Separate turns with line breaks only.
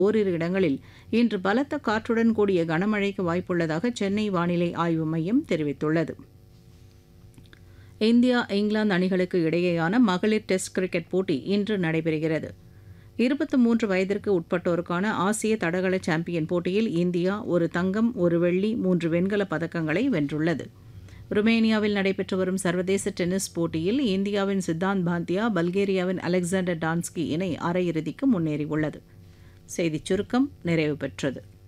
ஓரிரு இடங்களில் இன்று பலத்த காற்றுடன் கூடிய கனமழைக்கு வாய்ப்புள்ளதாக சென்னை வானிலை ஆய்வு மையம் தெரிவித்துள்ளது இந்தியா இங்கிலாந்து அணிகளுக்கு இடையேயான மகளிர் டெஸ்ட் கிரிக்கெட் போட்டி இன்று நடைபெறுகிறது இருபத்தி மூன்று வயதிற்கு உட்பட்டோருக்கான ஆசிய தடகள சாம்பியன் போட்டியில் இந்தியா ஒரு தங்கம் ஒரு வெள்ளி மூன்று வெண்கலப் பதக்கங்களை வென்றுள்ளது ருமேனியாவில் நடைபெற்று வரும் சர்வதேச டென்னிஸ் போட்டியில் இந்தியாவின் சித்தாந்த் பாந்தியா பல்கேரியாவின் அலெக்சாண்டர் டான்ஸ்கி இணை அரையிறுதிக்கு முன்னேறியுள்ளது செய்திச் சுருக்கம் நிறைவு பெற்றது